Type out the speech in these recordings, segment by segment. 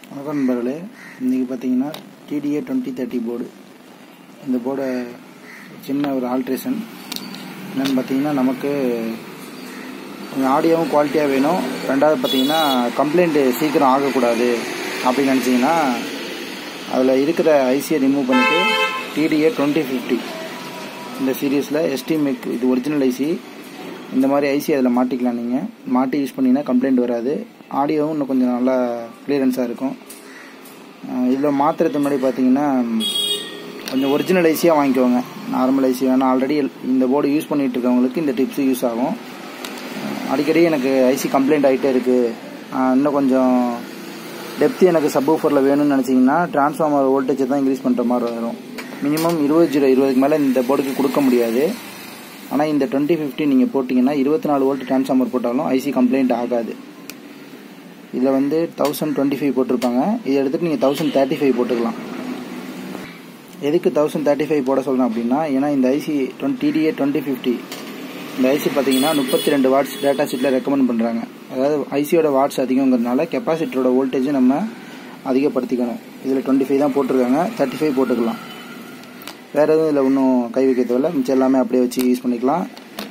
வணக்கம் நண்பர்களே இன்றைக்கி பார்த்தீங்கன்னா டிடிஏ டுவெண்ட்டி தேர்ட்டி போர்டு இந்த போர்டை சின்ன ஒரு ஆல்ட்ரேஷன் என்னென்னு பார்த்தீங்கன்னா நமக்கு கொஞ்சம் ஆடியோவும் குவாலிட்டியாக வேணும் ரெண்டாவது பார்த்தீங்கன்னா கம்ப்ளைண்ட்டு சீக்கிரம் ஆகக்கூடாது அப்படின்னு நினச்சிங்கன்னா அதில் இருக்கிற ஐசியை ரிமூவ் பண்ணிவிட்டு டிடிஏ டுவெண்ட்டி ஃபிஃப்டி இந்த சீரீஸில் எஸ்டிமெக் இது ஒரிஜினல் ஐசி இந்த மாதிரி ஐசி அதில் மாட்டிக்கலாம் நீங்கள் மாட்டி யூஸ் பண்ணிங்கன்னா கம்ப்ளைண்ட் வராது ஆடியோவும் இன்னும் கொஞ்சம் நல்லா கிளியரன்ஸாக இருக்கும் இதில் மாற்றுறதுக்கு முன்னாடி பார்த்தீங்கன்னா கொஞ்சம் ஒரிஜினல் ஐசியாக வாங்கிக்கோங்க நார்மல் ஐசி வேணால் ஆல்ரெடி இந்த போர்டு யூஸ் பண்ணிகிட்டு இருக்கவங்களுக்கு இந்த டிப்ஸ் யூஸ் ஆகும் அடிக்கடி எனக்கு ஐசி கம்ப்ளைண்ட் ஆகிட்டே இருக்குது இன்னும் கொஞ்சம் டெப்த் எனக்கு சப் ஊஃபரில் வேணும்னு நினச்சிங்கன்னா டிரான்ஸ்ஃபார்மர் வோல்டேஜை தான் இன்க்ரீஸ் பண்ணுற மாதிரி வரும் மினிமம் இருபது ஜீரோ இருபதுக்கு மேலே இந்த போர்டுக்கு கொடுக்க முடியாது ஆனால் இந்த டுவெண்ட்டி ஃபிஃப்டி நீங்கள் போட்டிங்கன்னா இருபத்தி நாலு வோல்ட் டிரான்ஸ்ஃபார்மர் போட்டாலும் ஐசி கம்ப்ளைண்ட் ஆகாது இதில் வந்து தௌசண்ட் டுவெண்ட்டி ஃபைவ் போட்டிருப்பாங்க இதை எடுத்துகிட்டு நீங்கள் தௌசண்ட் தேர்ட்டி ஃபைவ் போட்டுக்கலாம் எதுக்கு தௌசண்ட் தேர்ட்டி ஃபைவ் போட சொல்கிறேன் அப்படின்னா ஏன்னா இந்த IC twenty TDA twenty fifty இந்த ஐசி பார்த்தீங்கன்னா முப்பத்தி ரெண்டு வாட்ஸ் டேட்டா ஷீட்டில் ரெக்கமெண்ட் பண்ணுறாங்க அதாவது ஐசியோட வாட்ஸ் அதிகங்கிறதுனால கெப்பாசிட்டரோட வோல்டேஜை நம்ம அதிகப்படுத்திக்கணும் இதில் டுவெண்ட்டி ஃபைவ் தான் போட்டிருக்காங்க தேர்ட்டி ஃபைவ் போட்டுக்கலாம் வேறு எதுவும் இதில் ஒன்றும் கை வைக்க தேவையில்ல மிச்சம் எல்லாமே அப்படியே வச்சு யூஸ் பண்ணிக்கலாம்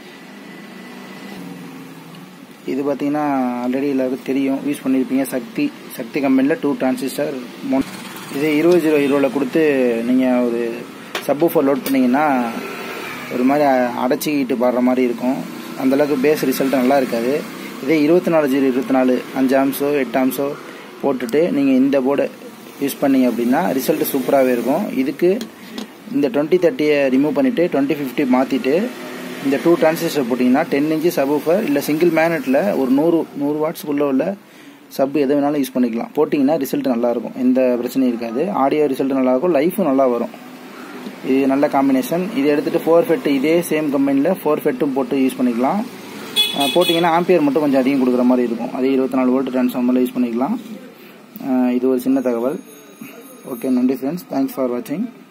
இது பார்த்தீங்கன்னா ஆல்ரெடி எல்லாருக்கும் தெரியும் யூஸ் பண்ணியிருப்பீங்க சக்தி சக்தி கம்பெனியில் டூ டிரான்சிஸ்டர் மொன் இதே இருபது ஜீரோ இருபதில் கொடுத்து நீங்கள் ஒரு சப்பு ஃபோர் லோட் பண்ணிங்கன்னா ஒரு மாதிரி அடைச்சிக்கிட்டு பாடுற மாதிரி இருக்கும் அந்தளவுக்கு பேஸ் ரிசல்ட் நல்லா இருக்காது இதே இருபத்தி நாலு ஜீரோ இருபத்தி நாலு அஞ்சு ஆம்ஸோ எட்டு ஆம்ஸோ போட்டுட்டு நீங்கள் இந்த போர்டை யூஸ் பண்ணீங்க அப்படின்னா ரிசல்ட் சூப்பராகவே இருக்கும் இதுக்கு இந்த டுவெண்ட்டி தேர்ட்டியை ரிமூவ் பண்ணிவிட்டு டுவெண்ட்டி ஃபிஃப்டி மாற்றிட்டு இந்த டூ டிரான்சிஸ்டர் போட்டிங்கன்னா டென் இன்ச்சு சப்வூஃபர் இல்லை சிங்கிள் மேனட்டில் ஒரு நூறு நூறு வாட்ஸ்க்குள்ளே உள்ள சப் எது வேணாலும் யூஸ் பண்ணிக்கலாம் போட்டிங்கன்னா ரிசல்ட் நல்லாயிருக்கும் எந்த பிரச்சனையும் இருக்காது ஆடியோ ரிசல்ட் நல்லாயிருக்கும் லைஃபும் நல்லா வரும் இது நல்ல காம்பினேஷன் இதை எடுத்துகிட்டு ஃபோர் ஃபெட்டு இதே சேம் கம்பெனியில் ஃபோர் ஃபெட்டும் போட்டு யூஸ் பண்ணிக்கலாம் போட்டிங்கன்னா ஆம்பியர் மட்டும் கொஞ்சம் அதிகம் கொடுக்குற மாதிரி இருக்கும் அதே இருபத்தி நாலு வோல்ட் ட்ரான்ஸ்ஃபார்மரில் யூஸ் பண்ணிக்கலாம் இது ஒரு சின்ன தகவல் ஓகே நன்றி ஃப்ரெண்ட்ஸ் தேங்க்ஸ் ஃபார் வாட்சிங்